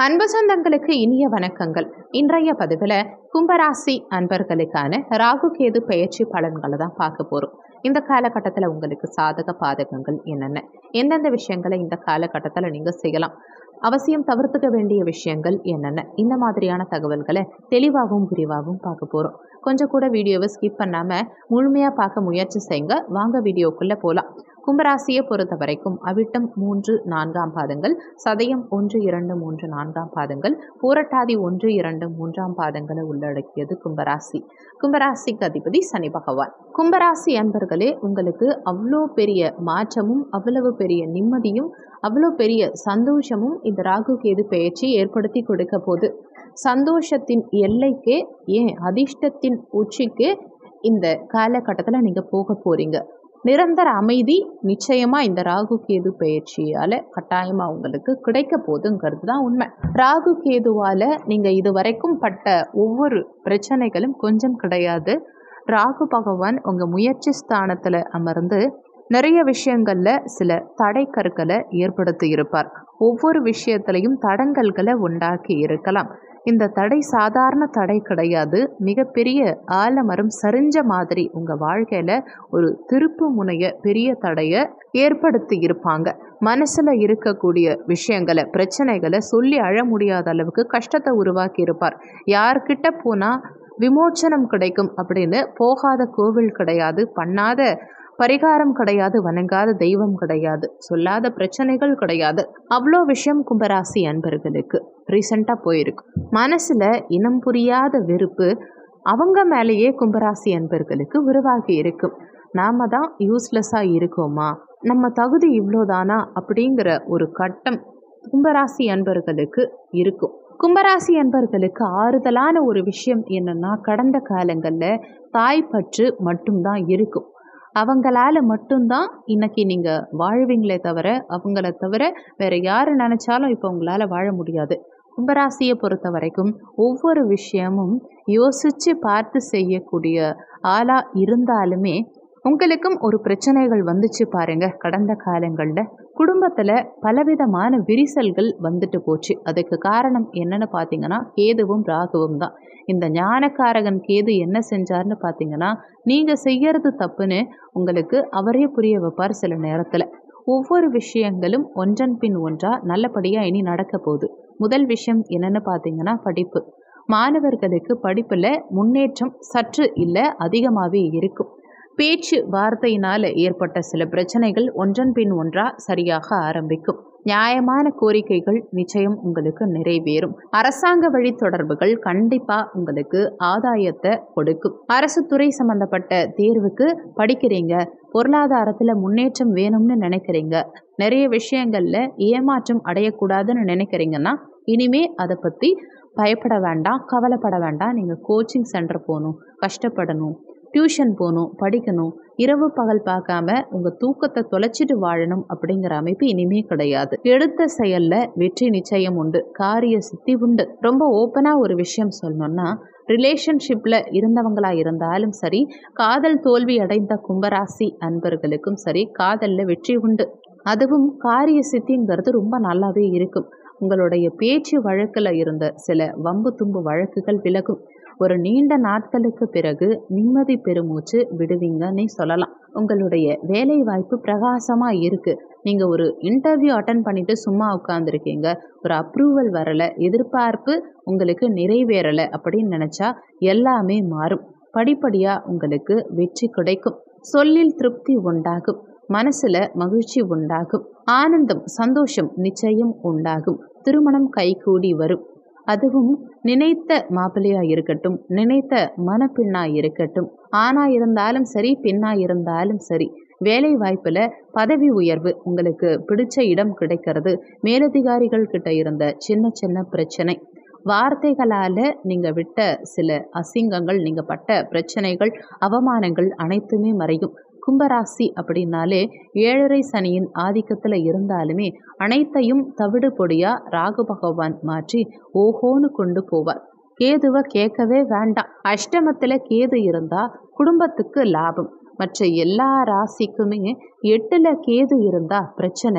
அன்பு சொந்தங்களுக்கு இனிய வணக்கங்கள் இன்றைய பதிவில் கும்பராசி அன்பர்களுக்கான ராகு கேது பெயர்ச்சி பலன்களை தான் பார்க்க போகிறோம் இந்த காலகட்டத்தில் உங்களுக்கு சாதக பாதகங்கள் என்னென்ன எந்தெந்த விஷயங்களை இந்த காலகட்டத்தில் நீங்கள் செய்யலாம் அவசியம் தவிர்த்துக்க வேண்டிய விஷயங்கள் என்னென்ன இந்த மாதிரியான தகவல்களை தெளிவாகவும் விரிவாகவும் பார்க்க போகிறோம் கொஞ்சம் கூட வீடியோவை ஸ்கிப் பண்ணாமல் முழுமையாக பார்க்க முயற்சி செய்யுங்க வாங்க வீடியோக்குள்ளே போகலாம் கும்பராசியை பொறுத்த வரைக்கும் அவிட்டம் மூன்று நான்காம் பாதங்கள் சதயம் ஒன்று இரண்டு மூன்று நான்காம் பாதங்கள் பூரட்டாதி ஒன்று இரண்டு மூன்றாம் பாதங்களை உள்ளடக்கியது கும்பராசி கும்பராசிக்கு அதிபதி சனி பகவான் கும்பராசி அன்பர்களே உங்களுக்கு அவ்வளோ பெரிய மாற்றமும் அவ்வளவு பெரிய நிம்மதியும் அவ்வளோ பெரிய சந்தோஷமும் இந்த ராகு கேது பெயர்ச்சி ஏற்படுத்தி கொடுக்க போது சந்தோஷத்தின் எல்லைக்கே ஏன் அதிர்ஷ்டத்தின் உச்சிக்கு இந்த காலகட்டத்தில் நீங்கள் போக போகிறீங்க நிரந்தர அமைதி நிச்சயமாக இந்த ராகு கேது பயிற்சியால் கட்டாயமாக உங்களுக்கு கிடைக்க போகுதுங்கிறது தான் உண்மை ராகு கேதுவால் நீங்கள் இது வரைக்கும் பட்ட ஒவ்வொரு பிரச்சனைகளும் கொஞ்சம் கிடையாது ராகு பகவான் உங்கள் முயற்சி ஸ்தானத்தில் அமர்ந்து நிறைய விஷயங்களில் சில தடை கற்களை ஏற்படுத்தி இருப்பார் ஒவ்வொரு விஷயத்திலையும் தடங்கல்களை உண்டாக்கி இருக்கலாம் இந்த தடை சாதாரண தடை கிடையாது மிகப்பெரிய ஆலமரம் சரிஞ்ச மாதிரி உங்கள் வாழ்க்கையில் ஒரு திருப்பு முனைய பெரிய தடையை ஏற்படுத்தி இருப்பாங்க மனசில் இருக்கக்கூடிய விஷயங்களை பிரச்சனைகளை சொல்லி அழ முடியாத அளவுக்கு கஷ்டத்தை உருவாக்கி இருப்பார் யார்கிட்ட போனால் விமோச்சனம் கிடைக்கும் அப்படின்னு போகாத கோவில் கிடையாது பண்ணாத பரிகாரம் கிடையாது வணங்காத தெய்வம் கிடையாது சொல்லாத பிரச்சனைகள் கிடையாது அவ்வளோ விஷயம் கும்பராசி அன்பர்களுக்கு ரீசண்டாக போயிருக்கு மனசில் இனம் புரியாத வெறுப்பு அவங்க மேலேயே கும்பராசி அன்பர்களுக்கு உருவாகி இருக்கும் நாம தான் யூஸ்லெஸ்ஸாக இருக்கோமா நம்ம தகுதி இவ்வளோதானா அப்படிங்கிற ஒரு கட்டம் கும்பராசி அன்பர்களுக்கு இருக்கும் கும்பராசி அன்பர்களுக்கு ஆறுதலான ஒரு விஷயம் என்னென்னா கடந்த காலங்களில் தாய்ப்பற்று மட்டும்தான் இருக்கும் அவங்களால மட்டும்தான் இன்னைக்கு நீங்கள் வாழ்வீங்களே தவிர அவங்கள தவிர வேற யார் நினச்சாலும் இப்போ உங்களால் வாழ முடியாது கும்பராசியை பொறுத்த வரைக்கும் ஒவ்வொரு விஷயமும் யோசித்து பார்த்து செய்யக்கூடிய ஆளாக இருந்தாலுமே உங்களுக்கும் ஒரு பிரச்சனைகள் வந்துச்சு பாருங்க கடந்த காலங்களில் குடும்பத்தில் பலவிதமான விரிசல்கள் வந்துட்டு போச்சு அதுக்கு காரணம் என்னன்னு பார்த்தீங்கன்னா கேதுவும் ராகுவும் தான் இந்த ஞானக்காரகன் கேது என்ன செஞ்சார்னு பார்த்தீங்கன்னா நீங்கள் செய்யறது தப்புன்னு உங்களுக்கு அவரே புரிய வைப்பார் சில நேரத்தில் ஒவ்வொரு விஷயங்களும் ஒன்றன் பின் ஒன்றா நல்லபடியாக இனி நடக்க போகுது முதல் விஷயம் என்னன்னு பார்த்தீங்கன்னா படிப்பு மாணவர்களுக்கு படிப்பில் முன்னேற்றம் சற்று இல்லை அதிகமாகவே இருக்கும் பேச்சு வார்த்தையினால் ஏற்பட்ட சில பிரச்சனைகள் ஒன்றன் பின் ஒன்றா சரியாக ஆரம்பிக்கும் நியாயமான கோரிக்கைகள் நிச்சயம் உங்களுக்கு நிறைவேறும் அரசாங்க வழி தொடர்புகள் கண்டிப்பாக உங்களுக்கு ஆதாயத்தை கொடுக்கும் அரசு துறை சம்பந்தப்பட்ட தேர்வுக்கு படிக்கிறீங்க பொருளாதாரத்தில் முன்னேற்றம் வேணும்னு நினைக்கிறீங்க நிறைய விஷயங்களில் ஏமாற்றம் அடையக்கூடாதுன்னு நினைக்கிறீங்கன்னா இனிமே அதை பற்றி பயப்பட வேண்டாம் கவலைப்பட வேண்டாம் நீங்கள் கோச்சிங் சென்டர் போகணும் கஷ்டப்படணும் டியூஷன் போகணும் படிக்கணும் இரவு பகல் பார்க்காம உங்கள் தூக்கத்தை தொலைச்சிட்டு வாழணும் அப்படிங்கிற அமைப்பு இனிமே கிடையாது எடுத்த செயலில் வெற்றி நிச்சயம் உண்டு காரிய சித்தி உண்டு ரொம்ப ஓப்பனாக ஒரு விஷயம் சொல்லணும்னா ரிலேஷன்ஷிப்பில் இருந்தவங்களா இருந்தாலும் சரி காதல் தோல்வி அடைந்த கும்பராசி அன்பர்களுக்கும் சரி காதலில் வெற்றி உண்டு அதுவும் காரிய சித்திங்கிறது ரொம்ப நல்லாவே இருக்கும் உங்களுடைய பேச்சு வழக்கில் இருந்த சில வம்பு தும்பு வழக்குகள் விலகும் ஒரு நீண்ட நாட்களுக்கு பிறகு நிம்மதி பெருமூச்சு விடுவீங்கன்னே சொல்லலாம் உங்களுடைய வேலை வாய்ப்பு பிரகாசமாக இருக்குது நீங்கள் ஒரு இன்டர்வியூ அட்டன் பண்ணிட்டு சும்மா உட்காந்துருக்கீங்க ஒரு அப்ரூவல் வரலை எதிர்பார்ப்பு உங்களுக்கு நிறைவேறலை அப்படின்னு நினச்சா எல்லாமே மாறும் படிப்படியாக உங்களுக்கு வெற்றி கிடைக்கும் சொல்லில் திருப்தி உண்டாகும் மனசில் மகிழ்ச்சி உண்டாகும் ஆனந்தம் சந்தோஷம் நிச்சயம் உண்டாகும் திருமணம் கைகூடி வரும் அதுவும் நினைத்த மாப்பிள்ளையா இருக்கட்டும் நினைத்த மனப்பெண்ணா இருக்கட்டும் ஆணா இருந்தாலும் சரி பெண்ணா இருந்தாலும் சரி வேலை வாய்ப்பில் பதவி உயர்வு உங்களுக்கு பிடிச்ச இடம் கிடைக்கிறது மேலதிகாரிகள் கிட்ட இருந்த சின்ன சின்ன பிரச்சனை வார்த்தைகளால் நீங்கள் விட்ட சில அசிங்கங்கள் நீங்கள் பட்ட பிரச்சனைகள் அவமானங்கள் அனைத்துமே மறையும் கும்பராசி அப்படின்னாலே ஏழரை சனியின் ஆதிக்கத்தில் இருந்தாலுமே அனைத்தையும் தவிடு பொடியாக ராகு பகவான் மாற்றி ஓஹோன்னு கொண்டு போவார் கேதுவை கேட்கவே வேண்டாம் அஷ்டமத்தில் கேது இருந்தால் குடும்பத்துக்கு லாபம் மற்ற எல்லா ராசிக்குமே எட்டில் கேது இருந்தால் பிரச்சனை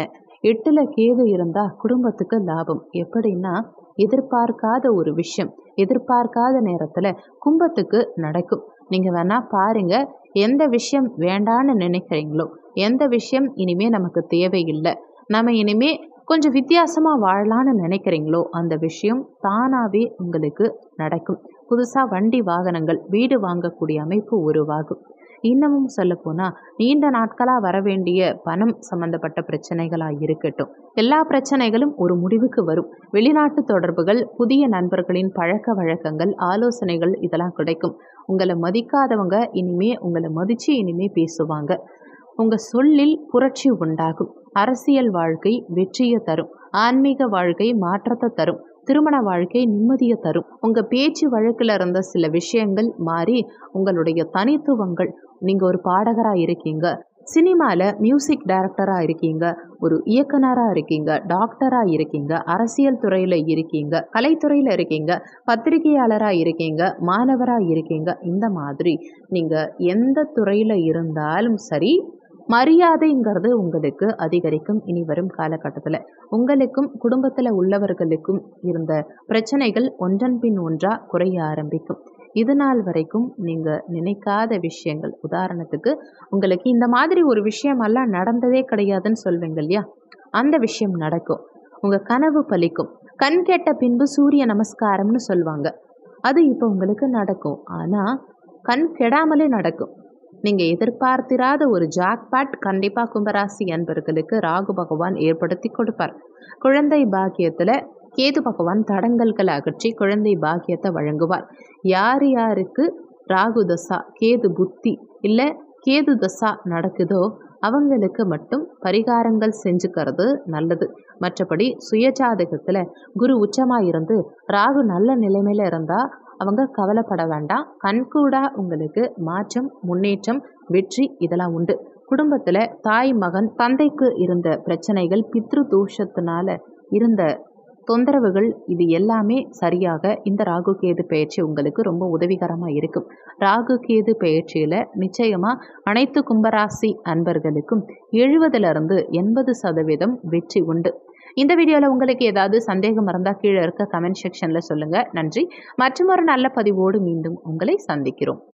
எட்டில் கேது இருந்தால் குடும்பத்துக்கு லாபம் எப்படின்னா எதிர்பார்க்காத ஒரு விஷயம் எதிர்பார்க்காத நேரத்தில் கும்பத்துக்கு நடக்கும் நீங்கள் வேணால் பாருங்கள் எந்த விஷயம் வேண்டான்னு நினைக்கிறீங்களோ எந்த விஷயம் இனிமே நமக்கு தேவையில்லை நம்ம இனிமே கொஞ்சம் வித்தியாசமாக வாழலான்னு நினைக்கிறீங்களோ அந்த விஷயம் தானாகவே உங்களுக்கு நடக்கும் புதுசாக வண்டி வாகனங்கள் வீடு வாங்கக்கூடிய அமைப்பு உருவாகும் இன்னமும் சொல்லப்போனால் நீண்ட நாட்களாக வர வேண்டிய பணம் சம்பந்தப்பட்ட பிரச்சனைகளாக இருக்கட்டும் எல்லா பிரச்சனைகளும் ஒரு முடிவுக்கு வரும் வெளிநாட்டு தொடர்புகள் புதிய நண்பர்களின் பழக்க வழக்கங்கள் ஆலோசனைகள் இதெல்லாம் கிடைக்கும் உங்களை மதிக்காதவங்க இனிமே உங்களை மதித்து இனிமே பேசுவாங்க உங்கள் சொல்லில் புரட்சி உண்டாகும் அரசியல் வாழ்க்கை வெற்றியை தரும் ஆன்மீக வாழ்க்கை மாற்றத்தை தரும் திருமண வாழ்க்கை நிம்மதியை தரும் உங்கள் பேச்சு வழக்கில் இருந்த சில விஷயங்கள் மாறி உங்களுடைய தனித்துவங்கள் நீங்கள் ஒரு பாடகராக இருக்கீங்க சினிமாவில் மியூசிக் டைரக்டராக இருக்கீங்க ஒரு இயக்குனராக இருக்கீங்க டாக்டராக இருக்கீங்க அரசியல் துறையில் இருக்கீங்க கலைத்துறையில் இருக்கீங்க பத்திரிகையாளராக இருக்கீங்க மாணவராக இருக்கீங்க இந்த மாதிரி நீங்கள் எந்த துறையில் இருந்தாலும் சரி மரியாதைங்கிறது உங்களுக்கு அதிகரிக்கும் இனி வரும் காலகட்டத்தில் உங்களுக்கும் குடும்பத்தில் உள்ளவர்களுக்கும் இருந்த பிரச்சனைகள் ஒன்றன் பின் ஒன்றாக குறைய ஆரம்பிக்கும் இது நாள் வரைக்கும் நீங்கள் நினைக்காத விஷயங்கள் உதாரணத்துக்கு உங்களுக்கு இந்த மாதிரி ஒரு விஷயமெல்லாம் நடந்ததே கிடையாதுன்னு சொல்வீங்க இல்லையா அந்த விஷயம் நடக்கும் உங்கள் கனவு பலிக்கும் கண் கெட்ட பின்பு சூரிய நமஸ்காரம்னு சொல்லுவாங்க அது இப்போ உங்களுக்கு நடக்கும் ஆனால் கண் கெடாமலே நடக்கும் நீங்கள் எதிர்பார்த்திராத ஒரு ஜாக்பாட் கண்டிப்பாக கும்பராசி அன்பர்களுக்கு ராகு பகவான் ஏற்படுத்தி கொடுப்பார் குழந்தை பாக்கியத்தில் கேது பகவான் தடங்கல்களை அகற்றி குழந்தை பாக்கியத்தை வழங்குவார் யார் யாருக்கு ராகு தசா கேது புத்தி இல்லை கேது தசா நடக்குதோ அவங்களுக்கு மட்டும் பரிகாரங்கள் செஞ்சுக்கிறது நல்லது மற்றபடி சுயஜாதகத்தில் குரு உச்சமாக இருந்து ராகு நல்ல நிலைமையில் இருந்தால் அவங்க கவலைப்பட வேண்டாம் கண்கூடா உங்களுக்கு மாற்றம் முன்னேற்றம் வெற்றி இதெல்லாம் உண்டு குடும்பத்தில் தாய் மகன் தந்தைக்கு இருந்த பிரச்சனைகள் பித்ரு தோஷத்தினால இருந்த தொந்தரவுகள் இது எல்லாமே சரியாக இந்த ராகு கேது பயிற்சி உங்களுக்கு ரொம்ப உதவிகரமாக இருக்கும் ராகு கேது பயிற்சியில் நிச்சயமாக அனைத்து கும்பராசி அன்பர்களுக்கும் எழுபதுலேருந்து எண்பது சதவீதம் வெற்றி உண்டு இந்த வீடியோவில் உங்களுக்கு ஏதாவது சந்தேகம் இருந்தால் கீழே இருக்க கமெண்ட் செக்ஷனில் சொல்லுங்கள் நன்றி மற்றும் ஒரு நல்ல பதிவோடு மீண்டும் உங்களை சந்திக்கிறோம்